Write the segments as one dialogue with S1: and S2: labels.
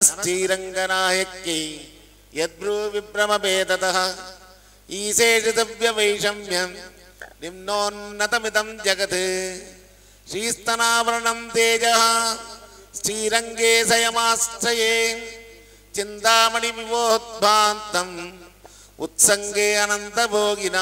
S1: నమశ్చీరంగనాయక్కి యద్భ్రూ విభ్రమభేదత ఈశేషితవ్య వైషమ్యం నిమ్నోన్నతమిదం జగత్ శ్రీస్తనావరణం తేజ శ్రీరంగే సయమాశ్రయే చింతామణి వివోద్భాంతం ఉత్సంగే అనంతభోగిన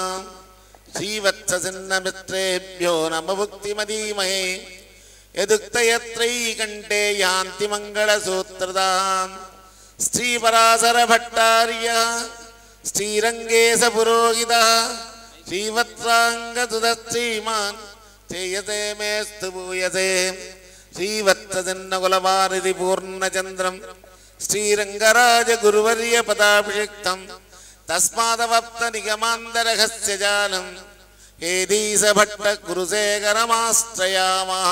S1: శ్రీవత్ససిన్నమిత్రేభ్యో నమ భుక్తిమదీమహే యదుక్తయత్రైకంఠే యాంతి మంగళసూత్రదాం శ్రీపరాశర భట్టార్య శ్రీరంగే స పురోహిత శ్రీవత్సాంగసుత శ్రీమాన్ చేయతే మేస్తు భూయతే శ్రీవత్సజన్నకులవారిది పూర్ణచంద్రం శ్రీరంగరాజ గురువర్య పదాభిషిక్తం తస్మాదవప్త నిగమాంతరహస్య జాలం హేదీస భట్ట గురుశేఖరమాశ్రయామా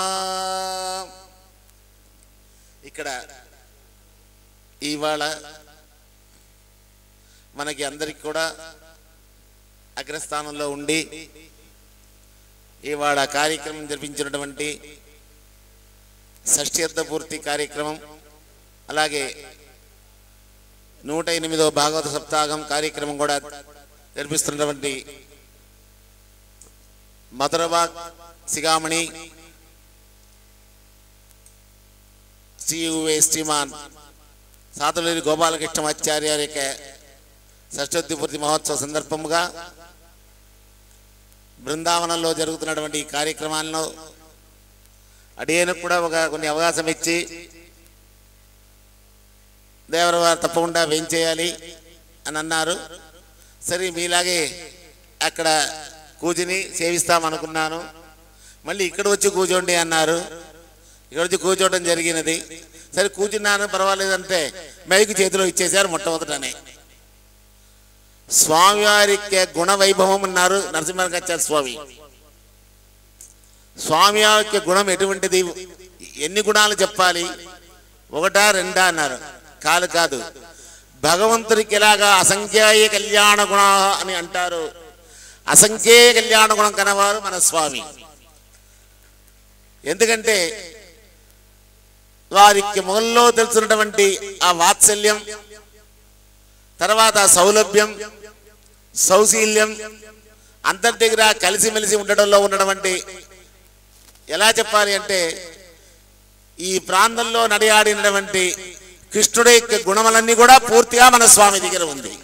S1: ఇక్కడ ఇవాళ మనకి అందరికి కూడా అగ్రస్థానంలో ఉండి ఇవాళ కార్యక్రమం జరిపించినటువంటి షష్ఠీర్థ పూర్తి కార్యక్రమం అలాగే నూట ఎనిమిదో భాగవత సప్తాహం కార్యక్రమం కూడా జరిపిస్తున్నటువంటి మధురబాగ్ సిగామణి శ్రీయువే శ్రీమాన్ సాతులేరి గోపాలకృష్ణమాచార్య యొక్క షష్ఠోత్తి పూర్తి మహోత్సవ సందర్భముగా బృందావనంలో జరుగుతున్నటువంటి ఈ కార్యక్రమాలను అడియనకు కూడా ఒక కొన్ని అవకాశం ఇచ్చి దేవరవారు తప్పకుండా వేయించేయాలి అని అన్నారు సరే మీలాగే అక్కడ కూర్చుని సేవిస్తామనుకున్నాను మళ్ళీ ఇక్కడ వచ్చి కూర్చోండి అన్నారు ఇక్కడ వచ్చి కూర్చోవడం జరిగినది సరే కూర్చున్నాను పర్వాలేదంటే మైకు చేతిలో ఇచ్చేశారు మొట్టమొదటనే స్వామివారికి గుణ వైభవం అన్నారు నరసింహరాచార్య స్వామి స్వామివారి యొక్క గుణం ఎటువంటిది ఎన్ని గుణాలు చెప్పాలి ఒకటా రెండా అన్నారు కాదు కాదు భగవంతుడికి ఎలాగా అసంఖ్యాయ కళ్యాణ గుణ అని అంటారు అసంఖ్యేయ కళ్యాణ గుణం కనవారు మన స్వామి ఎందుకంటే వారికి మొగల్లో తెలుసున్నటువంటి ఆ వాత్సల్యం తర్వాత ఆ సౌలభ్యం సౌశీల్యం అందరి దగ్గర కలిసిమెలిసి ఉండడంలో ఉన్నటువంటి ఎలా చెప్పాలి అంటే ఈ ప్రాంతంలో నడియాడినటువంటి కృష్ణుడి యొక్క గుణములన్నీ కూడా పూర్తిగా మన స్వామి దగ్గర ఉంది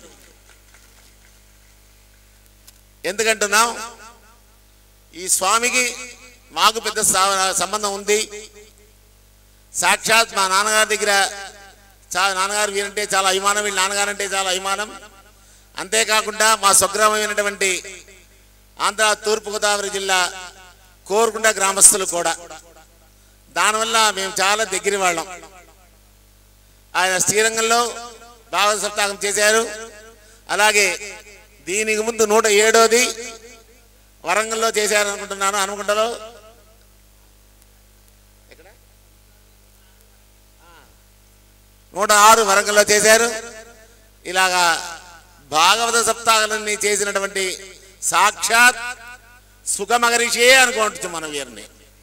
S1: ఎందుకంటున్నాం ఈ స్వామికి మాకు పెద్ద సా- సంబంధం ఉంది సాక్షాత్ మా నాన్నగారి దగ్గర చాలా నాన్నగారు వీరంటే చాలా అభిమానం వీళ్ళ నాన్నగారు అంటే చాలా అభిమానం అంతేకాకుండా మా స్వగ్రామమైనటువంటి ఆంధ్ర తూర్పుగోదావరి జిల్లా కోరుకుంట గ్రామస్తులు కూడా దానివల్ల మేము చాలా దగ్గర వాళ్ళం ఆయన శ్రీరంగంలో భాగవత సప్తాహం చేశారు అలాగే దీనికి ముందు నూట ఏడోది వరంగల్లో చేశారు అనుకుంటున్నాను హనుమకొండలో ఎక్కడ? ఆ. నూట ఆరు వరంగల్లో చేశారు ఇలాగా భాగవత సప్తాహాలన్నీ చేసినటువంటి సాక్షాత్ సుఖమహర్షియే అనుకోవచ్చు మనం వీరిని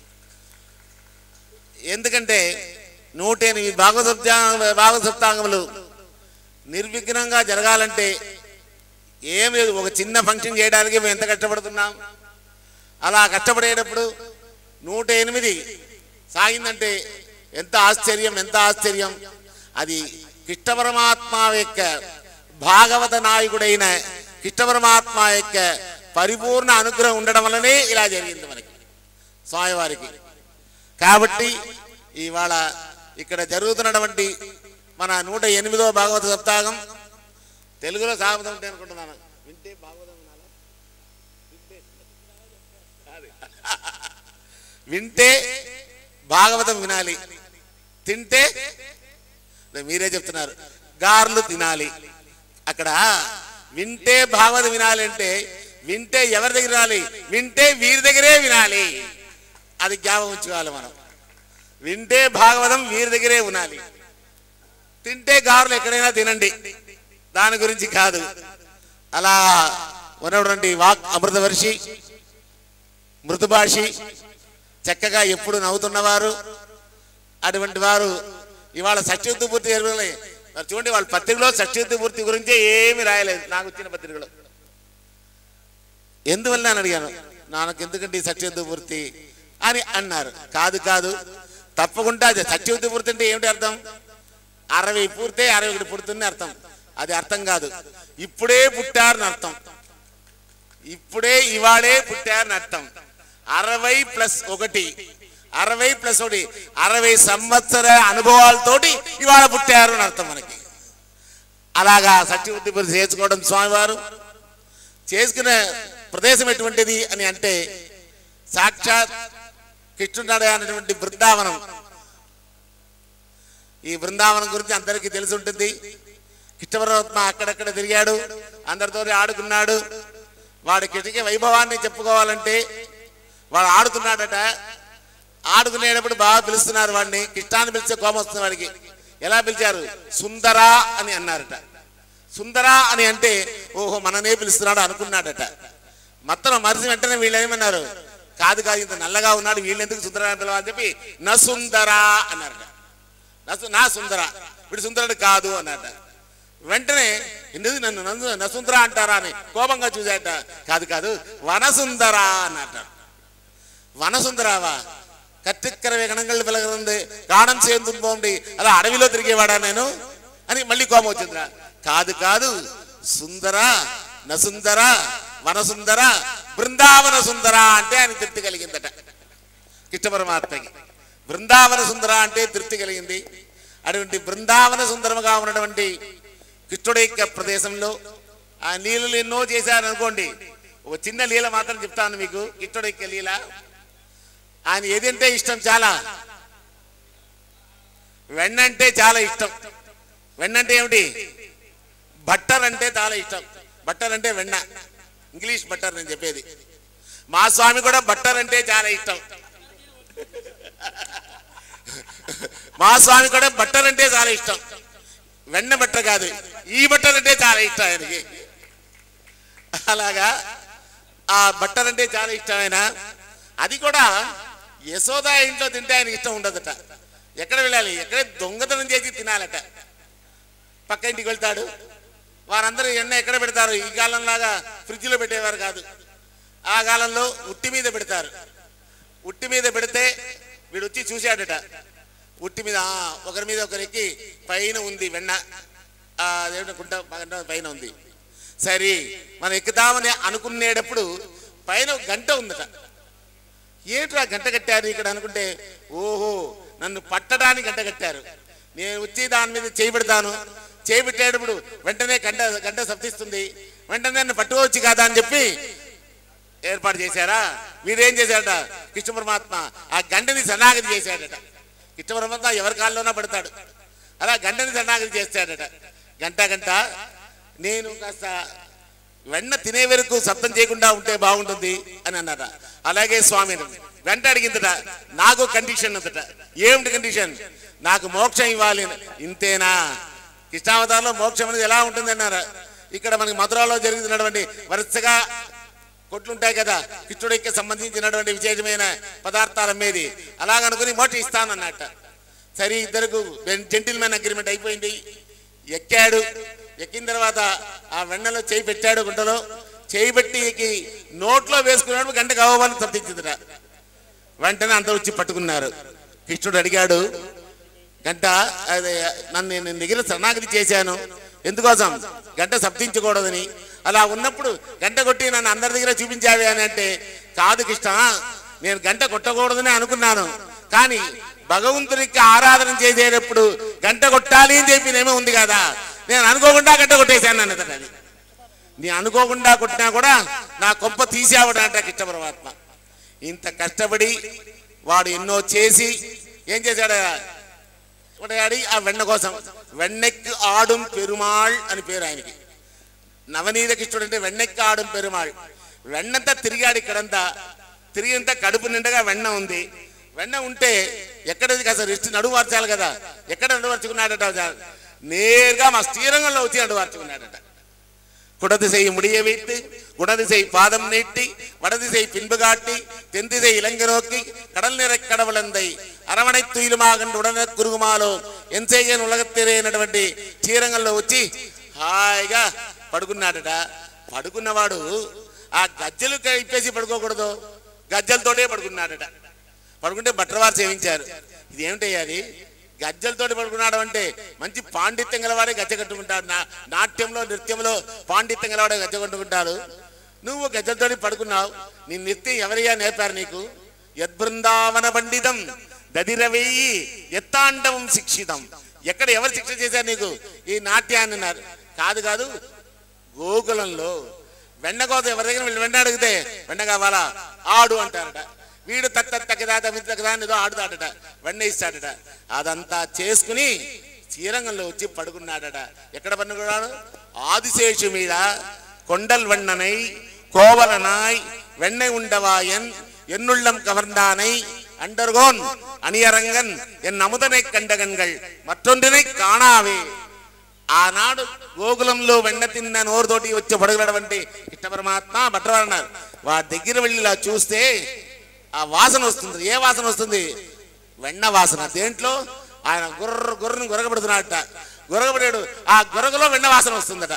S1: ఎందుకంటే నూట ఎనిమిది భాగవత సప్తా- భాగవత సప్తాహములు నిర్విఘ్నంగా జరగాలంటే ఏం లేదు ఒక చిన్న ఫంక్షన్ చేయడానికి మేము ఎంత కష్టపడుతున్నాం అలా కష్టపడేటప్పుడు నూట ఎనిమిది సాగిందంటే ఎంత ఆశ్చర్యం ఎంత ఆశ్చర్యం అది కృష్ణ పరమాత్మ యొక్క భాగవత నాయకుడైన కృష్ణ పరమాత్మ యొక్క పరిపూర్ణ అనుగ్రహం ఉండడం వల్లనే ఇలా జరిగింది మనకి స్వామివారికి కాబట్టి ఇవాళ ఇక్కడ జరుగుతున్నటువంటి మన నూట ఎనిమిదో భాగవత సప్తాహం తెలుగులో సాగుతూ ఉంటే అనుకుంటున్నాను వింటే భాగవతం వినాలా? వింటే కాదు. వింటే భాగవతం వినాలి తింటే అదే మీరే చెప్తున్నారు గార్లు తినాలి అక్కడ వింటే భాగవతం వినాలి అంటే వింటే ఎవరి దగ్గర వినాలి వింటే వీరి దగ్గరే వినాలి అది జ్ఞాపకం ఉంచుకోవాలి మనం వింటే భాగవతం వీరి దగ్గరే వినాలి తింటే గారులు ఎక్కడైనా తినండి దాని గురించి కాదు అలా ఉన్నటువంటి వాక్ అమృతవర్షి మృదుభాషి చక్కగా ఎప్పుడు నవ్వుతున్నవారు అటువంటి వారు ఇవాళ సత్యయుద్ధ పూర్తి ఎరువులే మరి చూడండి వాళ్ళ పత్రికలో సత్యయుద్ధ పూర్తి గురించి ఏమీ రాయలేదు నాకు వచ్చిన పత్రికలో ఎందువల్ల అని అడిగాను నాకు ఎందుకంటే ఈ సత్యయుద్ధ పూర్తి అని అన్నారు కాదు కాదు తప్పకుండా అది సత్యయుద్ధ పూర్తి అంటే ఏమిటి అర్థం అరవై పూర్తే అరవై ఒకటి పుడుతుంది అర్థం అది అర్థం కాదు ఇప్పుడే పుట్టారని అర్థం ఇప్పుడే ఇవాళే పుట్టారని అర్థం అరవై ప్లస్ ఒకటి అరవై ప్లస్ ఒకటి అరవై సంవత్సర అనుభవాలతోటి ఇవాళ పుట్టారు అని అర్థం మనకి అలాగా సత్యవృద్ధి పరిస్థితి చేసుకోవడం స్వామివారు చేసుకునే ప్రదేశం ఎటువంటిది అని అంటే సాక్షాత్ కృష్ణుడు అనేటువంటి బృందావనం ఈ బృందావనం గురించి అందరికీ తెలిసి ఉంటుంది కృష్ణపరమాత్మ అక్కడక్కడ తిరిగాడు అందరితో ఆడుకున్నాడు వాడి కిటికీ వైభవాన్ని చెప్పుకోవాలంటే వాడు ఆడుతున్నాడట ఆడుకునేటప్పుడు బాగా పిలుస్తున్నారు వాడిని కృష్ణాన్ని పిలిచే కోపం వస్తుంది వాడికి ఎలా పిలిచారు సుందరా అని అన్నారట సుందరా అని అంటే ఓహో మననే పిలుస్తున్నాడు అనుకున్నాడట మొత్తం మరిసి వెంటనే వీళ్ళు ఏమన్నారు కాదు కాదు ఇంత నల్లగా ఉన్నాడు వీళ్ళెందుకు సుందరా అని పిలవాలని చెప్పి నసుందరా అన్నారట నసు నా సుందర వీడు సుందరుడు కాదు అన్నట వెంటనే ఎందుకు నన్ను నన్ను నసుందర అంటారా అని కోపంగా చూశాట కాదు కాదు వనసుందర అన్నట వనసుందరావా కత్తిక్కర గణங்கள் పిలగనుంది గానం సేందుని పోండి అలా అడవిలో తిరిగేవాడా నేను అని మళ్ళీ కోపం వచ్చిందిరా కాదు కాదు సుందర నసుందర వనసుందర బృందావన సుందర అంటే ఆయన తృప్తి కలిగిందట కృష్ణ పరమాత్మకి బృందావన సుందర అంటే తృప్తి కలిగింది అటువంటి బృందావన సుందరముగా ఉన్నటువంటి కృష్ణుడి యొక్క ప్రదేశంలో ఆ లీలలు ఎన్నో చేశారు అనుకోండి ఒక చిన్న లీల మాత్రం చెప్తాను మీకు కృష్ణుడి యొక్క లీల ఆయన ఏదంటే ఇష్టం చాలా వెన్నంటే చాలా ఇష్టం వెన్నంటే ఏమిటి బట్టర్ అంటే చాలా ఇష్టం బట్టర్ అంటే వెన్న ఇంగ్లీష్ బట్టర్ నేను చెప్పేది మా స్వామి కూడా బట్టర్ అంటే చాలా ఇష్టం మా స్వామి కూడా బట్టర్ అంటే చాలా ఇష్టం వెన్న బట్ట కాదు ఈ బట్టర్ అంటే చాలా ఇష్టం ఆయనకి అలాగా ఆ బట్టర్ అంటే చాలా ఇష్టం ఆయన అది కూడా యశోద ఇంట్లో తింటే ఆయనకి ఇష్టం ఉండదట ఎక్కడ వెళ్ళాలి ఎక్కడ దొంగతనం చేసి తినాలట పక్క ఇంటికి వెళ్తాడు వారందరూ ఎన్న ఎక్కడ పెడతారు ఈ కాలంలాగా ఫ్రిడ్జ్లో పెట్టేవారు కాదు ఆ కాలంలో ఉట్టి మీద పెడతారు ఉట్టి మీద పెడితే వీడు వచ్చి చూశాడట ఉట్టి మీద ఆ, ఒకరి మీద ఒకరికి పైన ఉంది వెన్న ఆ, అదేమిటో గుంట గుంట పైన ఉంది సరే మనం ఎక్కుదామని అనుకునేటప్పుడు పైన ఒక గంట ఉందట ఏంట్రా గంట కట్టారు ఇక్కడ అనుకుంటే ఓహో నన్ను పట్టడానికి గంట కట్టారు నేను వచ్చి దాని మీద చేయి పెడతాను చేయి పెట్టేటప్పుడు వెంటనే గంట గంట శబ్దిస్తుంది వెంటనే నన్ను పట్టుకోవచ్చు కదా అని చెప్పి ఏర్పాటు చేశారా వీడేం చేశాడట కృష్ణ పరమాత్మ ఆ గంటని సన్నాగతి చేశాడట కృష్ణ పరమాత్మ ఎవరి కాల్లోనా పడతాడు అలా గంటని సన్నాగతి చేస్తాడట గంట గంట నేను కాస్త వెన్న తినే వరకు శబ్దం చేయకుండా ఉంటే బాగుంటుంది అని అన్నట అలాగే స్వామి వెంట అడిగిందట నాకు కండిషన్ ఉందట ఏమిటి కండిషన్ నాకు మోక్షం ఇవ్వాలి అని. ఇంతేనా కృష్ణావతారంలో మోక్షం అనేది ఎలా ఉంటుంది అన్నారు ఇక్కడ మనకి మధురాలో జరుగుతున్నటువంటి వరుసగా కొట్లుంటాయి కదా కృష్ణుడికి సంబంధించినటువంటి విశేషమైన పదార్థాలు అమ్మేది అలాగనుకుని మోక్ష ఇస్తానన్నట్ట సరే ఇద్దరికి జెంటిల్మెన్ అగ్రిమెంట్ అయిపోయింది ఎక్కాడు ఎక్కిన తర్వాత ఆ వెన్నలో చేయి పెట్టాడు గుంటలో చేయి పెట్టి నోట్లో వేసుకున్నాడు గంట కావాలని తప్పించిందిట వెంటనే అందరూ వచ్చి పట్టుకున్నారు కృష్ణుడు అడిగాడు గంట అదే నన్ను నేను దగ్గర శరణాగతి చేశాను ఎందుకోసం గంట శబ్దించకూడదని అలా ఉన్నప్పుడు గంట కొట్టి నన్ను అందరి దగ్గర చూపించావి అని అంటే కాదు కృష్ణ నేను గంట కొట్టకూడదని అనుకున్నాను కానీ భగవంతునికి ఆరాధన చేసేటప్పుడు గంట కొట్టాలి అని చెప్పి నేమే ఉంది కదా నేను అనుకోకుండా గంట కొట్టేశాను అన్నది అది నీ అనుకోకుండా కొట్టినా కూడా నా కొంప తీసేవడంట కృష్ణ పరమాత్మ ఇంత కష్టపడి వాడు ఎన్నో చేసి ఏం చేశాడు కొట్టాడి ఆ వెన్న కోసం వెన్నెక్కి ఆడుం పెరుమాళ్ అని పేరు ఆయనకి నవనీత కృష్ణుడు అంటే వెన్నెక్కి ఆడుం పెరుమాళ్ వెన్నంతా తిరిగాడు ఇక్కడంతా తిరిగినంత కడుపు నిండగా వెన్న ఉంది వెన్న ఉంటే ఎక్కడ కాస్త రెస్ట్ నడువు మార్చాలి కదా ఎక్కడ నడువర్చుకున్నాడట నేరుగా మా శ్రీరంగంలో వచ్చి నడువర్చుకున్నాడట குடதிசை முடிய வைத்து குணதிசை பாதம் நீட்டி வடதிசை பின்பு காட்டி தென்திசை இலங்கை நோக்கி கடல் நிறை கடவுளந்தை அரவணை துயிலுமாக உடனே కురుగుమాలో ఎంతసేయన్ ఉలగత్తిరేనటువంటి చీరంగంలో వచ్చి హాయిగా పడుకున్నాడట పడుకున్నవాడు ఆ గజ్జలు ఇప్పేసి పడుకోకూడదు గజ్జలతోటే పడుకున్నాడట పడుకుంటే బట్టలవారు సేవించారు ఇదేమిటయ్యా అది గజ్జలతోటి పడుకున్నాడు అంటే మంచి పాండిత్యం గలవాడే గజ్జ కట్టుకుంటాడు నా నాట్యంలో నృత్యంలో పాండిత్యం గలవాడే గజ్జ కట్టుకుంటాడు నువ్వు గజ్జలతోటి పడుకున్నావు నీ నృత్యం ఎవరయ్యా నేర్పారు నీకు యద్బృందావన పండితం దదిరవేయి ఎత్తాండవం శిక్షితం ఎక్కడ ఎవరు శిక్ష చేశారు నీకు ఈ నాట్యాన్ని అన్నారు కాదు కాదు గోకులంలో వెన్న కోత ఎవరి దగ్గర వీళ్ళు వెన్న అడిగితే వెన్న కావాలా ఆడు అంటారట వీడు తత్త తగ్గదా తమిది తగ్గదా అని ఏదో ఆడుతాడట వెన్న ఇస్తాడట అదంతా చేసుకుని శ్రీరంగంలో వచ్చి పడుకున్నాడట ఎక్కడ పడుకున్నాడు ఆదిశేషు మీద కొండల్ వண்ணనై కోవలనాయ్ వెண்ணె ఉండవాయన్ ఎన్నుள்ளம் கவர்ந்தானை அண்டர்கோன் அணியரங்கன் என் அமுதனை கண்டகன்கள் மற்றொன்றினை காணாவே ఆనాడు గోకులంలో వెన్న తిన్న నోరుతోటి వచ్చి పడగలటువంటి కృష్ణ పరమాత్మ భట్రవారు అన్నారు వారి దగ్గర వెళ్ళి ఇలా చూస్తే ఆ వాసన వస్తుంది ఏ వాసన వస్తుంది వెన్న వాసన దేంట్లో ఆయన గుర్ర గుర్రను గురగబడుతున్నాడట గురగబడాడు ఆ గురగలో వెన్న వాసన వస్తుందట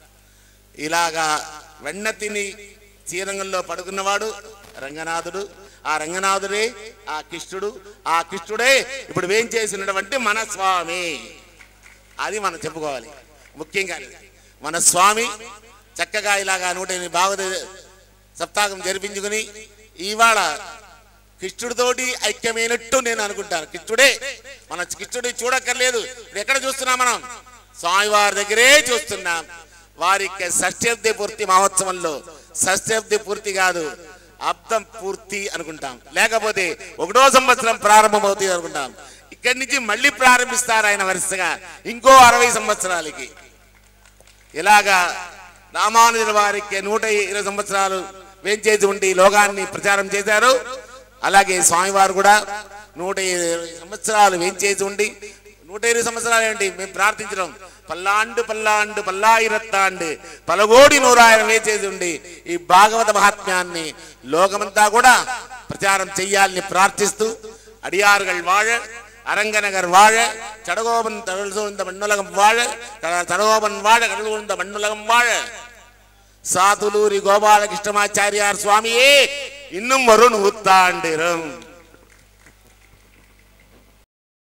S1: ఇలాగా వెన్న తిని శ్రీరంగంలో పడుకున్నవాడు రంగనాథుడు ఆ రంగనాథుడే ఆ కృష్ణుడు ఆ కృష్ణుడే ఇప్పుడు వేం చేసినటువంటి మన స్వామి అది మనం చెప్పుకోవాలి ముఖ్యంగా మన స్వామి చక్కగా ఇలాగా నూట ఎనిమిది భాగవత సప్తాహం జరిపించుకుని ఇవాళ కృష్ణుడితోటి ఐక్యమైనట్టు నేను అనుకుంటాను కృష్ణుడే మన కృష్ణుడి చూడక్కర్లేదు ఇప్పుడు ఎక్కడ చూస్తున్నాం మనం స్వామివారి దగ్గరే చూస్తున్నాం వారికి షష్ఠబ్ది పూర్తి మహోత్సవంలో షష్ఠబ్ది పూర్తి కాదు అబ్దం పూర్తి అనుకుంటాం లేకపోతే ఒకటో సంవత్సరం ప్రారంభమవుతుంది అనుకుంటాం ఇక్కడి నుంచి మళ్ళీ ప్రారంభిస్తారు ఆయన వరుసగా ఇంకో అరవై సంవత్సరాలకి ఇలాగా రామానుజుల వారికి నూట ఇరవై సంవత్సరాలు వేంచేసి ఉండి ఈ లోకాన్ని ప్రచారం చేశారు అలాగే స్వామివారు కూడా నూట ఇరవై సంవత్సరాలు వేంచేసి ఉండి నూట ఇరవై సంవత్సరాలు ఏంటి మేము ప్రార్థించడం పల్లాండు పల్లాండు పల్లాయిరత్తాండు పలగోడి నూరాయిరం వేచేసి ఉండి ఈ భాగవత మహాత్మ్యాన్ని లోకమంతా కూడా ప్రచారం చెయ్యాలని ప్రార్థిస్తూ అడియారుகள் வாழ அரங்கநகர் வாழ சடகோபன் தகவல் சூழ்ந்த மண்ணுலகம் வாழ க- சடகோபன் வாழ கடல் சூழ்ந்த மண்ணுலகம் வாழ சாதுலூரி கோபாலகிருஷ்ணமாச்சாரியார் சுவாமியே இன்னும் ஒரு நூத்தாண்டிரும்